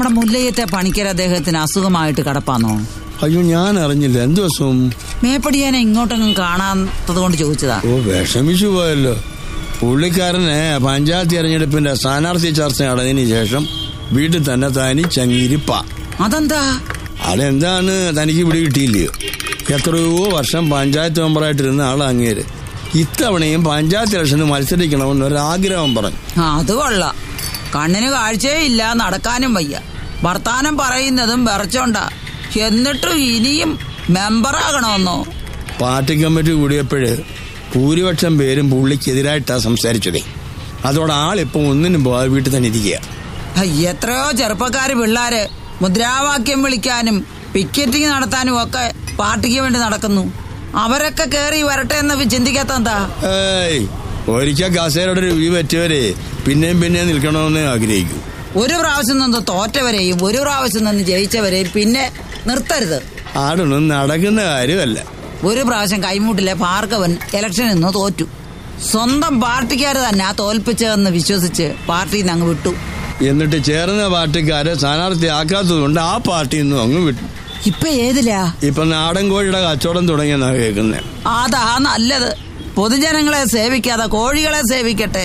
നമ്മുടെ മുല്ലയത്തെ പണിക്കർ അദ്ദേഹത്തിന് അസുഖമായിട്ട് കിടപ്പാന്നോ അയ്യോ ഞാൻ അറിഞ്ഞില്ല എന്തു അസുഖം മേപ്പടിയാനെ ഇങ്ങോട്ടൊന്നും കാണാത്തത് കൊണ്ട് ചോദിച്ചതാ ഓ വിഷമിച്ചു പോയല്ലോ പുള്ളിക്കാരന് പഞ്ചായത്ത് തെരഞ്ഞെടുപ്പിന്റെ സ്ഥാനാർത്ഥി ചർച്ച നടന്നതിന് ശേഷം വീട്ടിൽ തന്നെ തനി ചങ്ങിരിപ്പ അതെന്താ അതെന്താണ് തനിക്ക് പിടി കിട്ടിയില്ലയോ എത്രയോ വർഷം പഞ്ചായത്ത് മെമ്പറായിട്ടിരുന്ന ആൾ അങ്ങേര് ഇത്തവണയും പഞ്ചായത്ത് ഇലക്ഷന് മത്സരിക്കണമെന്ന് ഒരാഗ്രഹം പറഞ്ഞു ആ, അത് കൊള്ളാം കണ്ണിന് കാഴ്ചയേ ഇല്ല നടക്കാനും വയ്യ വർത്താനം പറയുന്നതും വിറച്ചോണ്ടാ എന്നിട്ടും ഇനിയും മെമ്പറാകണമെന്നോ പാർട്ടി കമ്മിറ്റി കൂടിയപ്പോഴ് ഭൂരിപക്ഷം പേരും പുള്ളിക്കെതിരായിട്ടാ സംസാരിച്ചതേ അതോടെ ആളിപ്പോ ഒന്നിനും പോകാതെ വീട്ടിൽ തന്നെ ഇരിക്കുക ഹൈ, എത്രയോ ചെറുപ്പക്കാര് പിള്ളാര് മുദ്രാവാക്യം വിളിക്കാനും പിക്കറ്റിംഗ് നടത്താനും ഒക്കെ പാർട്ടിക്ക് വേണ്ടി നടക്കുന്നു അവരൊക്കെ കേറി വരട്ടെ എന്ന് ചിന്തിക്കാത്ത എന്താ ഏയ് ഒരിക്കൽ കസേരയുടെ ഒരു വ്യൂ പറ്റിയവരെ പിന്നെയും പിന്നെയും നിൽക്കണമെന്ന് ആഗ്രഹിക്കൂ ഒരു പ്രാവശ്യം നിന്ന് തോറ്റവരെയും ഒരു പ്രാവശ്യം നിന്ന് ജയിച്ചവരെയും പിന്നെ നിർത്തരുത് ആടൊന്നും നടക്കുന്ന കാര്യമല്ല ഒരു പ്രാവശ്യം കൈമുട്ടിലെ ഭാർഗവൻ ഇലക്ഷനിൽ നിന്ന് തോറ്റു സ്വന്തം പാർട്ടിക്കാർ തന്നെ ആ തോൽപ്പിച്ചതെന്ന് വിശ്വസിച്ച് പാർട്ടിയിൽ നിന്ന് അങ്ങ് വിട്ടു എന്നിട്ട് ചേർന്ന പാർട്ടിക്കാരെ സ്ഥാനാർത്ഥിയാക്കാത്തതുകൊണ്ട് ആ പാർട്ടിയിൽ നിന്നും അങ്ങ് വിട്ടു ഇപ്പൊ ഏതിലാ ഇപ്പൊ നാടൻ കോഴിയുടെ കച്ചവടം തുടങ്ങിയെന്നാ കേൾക്കുന്നത് അതാ നല്ലത് പൊതുജനങ്ങളെ സേവിക്കാതെ കോഴികളെ സേവിക്കട്ടെ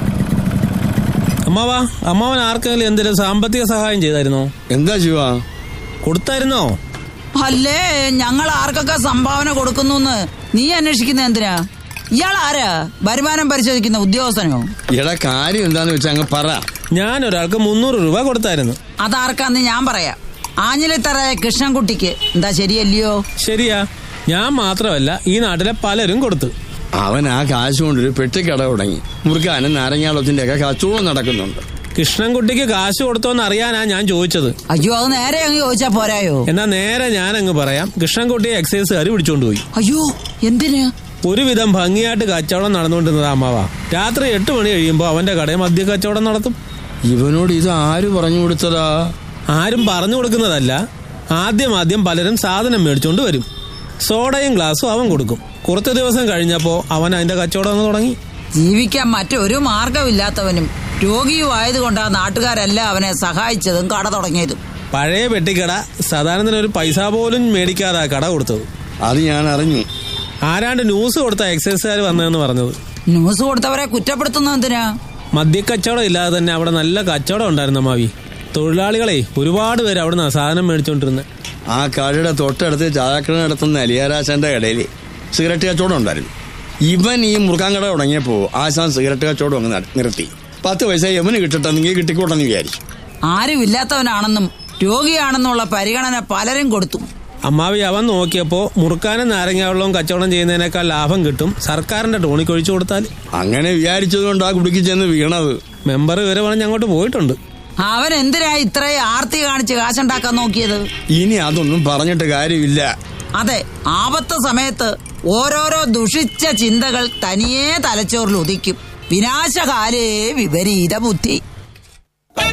അമ്മാവാ അമ്മാവൻ ആർക്കെങ്കിലും എന്തെങ്കിലും സാമ്പത്തിക സഹായം ചെയ്തായിരുന്നോ എന്താ ശിവ കൊടുത്തായിരുന്നോ അല്ലേ ഞങ്ങൾ ആർക്കൊക്കെ സംഭാവന കൊടുക്കുന്നു നീ അന്വേഷിക്കുന്ന എന്തിനാ ഇയാൾ ആരാ വരുമാനം പരിശോധിക്കുന്ന ഉദ്യോഗസ്ഥനോ ഇട കാര്യം എന്താന്ന് വെച്ചാ അങ്ങ് പറ ഞാൻ ഒരാൾക്ക് മുന്നൂറ് രൂപ കൊടുത്തായിരുന്നു അതാർക്കാന്ന് ഞാൻ പറയാം ആഞ്ഞിലിത്തറ കൃഷ്ണൻകുട്ടിക്ക് എന്താ ശരിയല്ലയോ ശരിയാ ഞാൻ മാത്രമല്ല ഈ നാട്ടിലെ പലരും കൊടുത്തു അവൻ ആ കാശ് കൊണ്ടൊരു പെട്ടിക്കട തുടങ്ങി മുറുക്കാനും നാരങ്ങാളത്തിന്റെ ഒക്കെ കച്ചവടം നടക്കുന്നുണ്ട് കൃഷ്ണൻകുട്ടിക്ക് കാശ് കൊടുത്തോന്ന് അറിയാനാ ഞാൻ ചോദിച്ചത് അയ്യോ അത് നേരെ അങ്ങ് ചോദിച്ചാ പോരായോ എന്നാ നേരെ ഞാൻ അങ്ങ് പറയാം കൃഷ്ണൻകുട്ടിയെ എക്സൈസുകാർ പിടിച്ചോണ്ടുപോയി അയ്യോ എന്തിന് ഒരുവിധം ഭംഗിയായിട്ട് കച്ചവടം നടന്നുകൊണ്ടിരുന്നത് അമ്മാവാ രാത്രി എട്ട് മണി കഴിയുമ്പോൾ അവന്റെ കടയിൽ മദ്യ കച്ചവടം നടത്തും ഇവനോട് ഇത് ആര് പറഞ്ഞു കൊടുത്തതാ ആരും പറഞ്ഞു കൊടുക്കുന്നതല്ല ആദ്യം ആദ്യം പലരും സാധനം മേടിച്ചോണ്ട് വരും സോഡയും ഗ്ലാസും അവൻ കൊടുക്കും കുറച്ച് ദിവസം കഴിഞ്ഞപ്പോ അവൻ അതിന്റെ കച്ചവടം ഒന്ന് തുടങ്ങി ജീവിക്കാൻ മറ്റൊരു മാർഗമില്ലാത്തവനും രോഗിയുമായതുകൊണ്ടാ നാട്ടുകാരെല്ലാം അവനെ സഹായിച്ചതും കട തുടങ്ങിയതും പഴയ പെട്ടിക്കട സാധാരണത്തിന് ഒരു പൈസ പോലും മേടിക്കാതെ കട കൊടുത്തത് അത് ഞാൻ അറിഞ്ഞു ആരാണ്ട് ന്യൂസ് കൊടുത്ത എക്സൈസുകാർ വന്നതെന്ന് പറഞ്ഞത് ന്യൂസ് കൊടുത്തവരെ കുറ്റപ്പെടുത്തുന്ന എന്തിനാ മദ്യക്കച്ചവടം ഇല്ലാതെ തന്നെ അവിടെ നല്ല കച്ചവടം ഉണ്ടായിരുന്നു മാവി തൊഴിലാളികളെ ഒരുപാട് പേര് അവിടെ നിന്നാണ് സാധനം മേടിച്ചോണ്ടിരുന്നത് ആ കടയുടെ തൊട്ടടുത്ത് ചായക്കട നടത്തുന്ന അലിയാരാശന്റെ കടയിൽ സിഗരറ്റ് കച്ചവടം ഉണ്ടായിരുന്നു ഇവൻ ഈ മുറുക്കാൻ കട തുടങ്ങിയപ്പോ ആശാൻ സിഗരറ്റ് കച്ചവടം അങ്ങ് നട- നിർത്തി പത്ത് പൈസ യവന് കിട്ടട്ടെന്നെങ്കിൽ കിട്ടിക്കോട്ടെന്ന് വിചാരിച്ചു ആരും ഇല്ലാത്തവനാണെന്നും രോഗിയാണെന്നുള്ള പരിഗണന പലരും കൊടുത്തു അമ്മാവി അവൻ നോക്കിയപ്പോ മുറുക്കാനും നാരങ്ങാവെള്ളവും കച്ചവടം ചെയ്യുന്നതിനേക്കാൾ ലാഭം കിട്ടും സർക്കാരിന്റെ ടോണിക്ക് ഒഴിച്ചു കൊടുത്താൽ അങ്ങനെ വിചാരിച്ചതുകൊണ്ട് ആ കുടുക്കി ചെന്ന് വീണത് മെമ്പർ ഇവരെ പറഞ്ഞ് അങ്ങോട്ട് പോയിട്ടുണ്ട് അവൻ എന്തിനാ ഇത്രയും ആർത്തി കാണിച്ച് കാശുണ്ടാക്കാൻ നോക്കിയത് ഇനി അതൊന്നും പറഞ്ഞിട്ട് കാര്യമില്ല അതെ ആപത്ത് സമയത്ത് ഓരോരോ ദുഷിച്ച ചിന്തകൾ തനിയേ തലച്ചോറിൽ ഉദിക്കും വിനാശകാലേ വിപരീത ബുദ്ധി